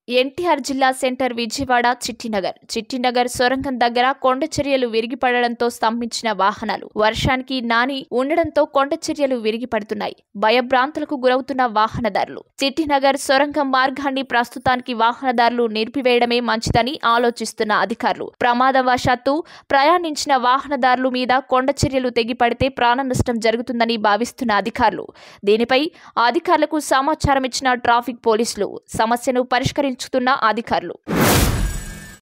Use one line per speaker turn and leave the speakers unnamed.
ఎన్టీఆర్ జిల్లా సెంటర్ విజయవాడ చిట్టినగర్ చిట్టినగర్ సొరంగం దగ్గర కొండ చర్యలు విరిగిపడడంతో స్తంభించిన వాహనాలు వర్షానికి నాని ఉండడంతో కొండ చర్యలు విరిగిపడుతున్నాయి భయభ్రాంతులకు గురవుతున్న వాహనదారులు చిట్టినగర్ సొరంగం మార్గాన్ని ప్రస్తుతానికి వాహనదారులు నిలిపివేయడమే మంచిదని ఆలోచిస్తున్న అధికారులు ప్రమాదవశాత్తు ప్రయాణించిన వాహనదారుల మీద కొండ చర్యలు తెగిపడితే ప్రాణ నష్టం జరుగుతుందని భావిస్తున్న అధికారులు దీనిపై అధికారులకు సమాచారం ఇచ్చిన ట్రాఫిక్ పోలీసులు సమస్యను పరిష్కరించుతున్న అధికారులు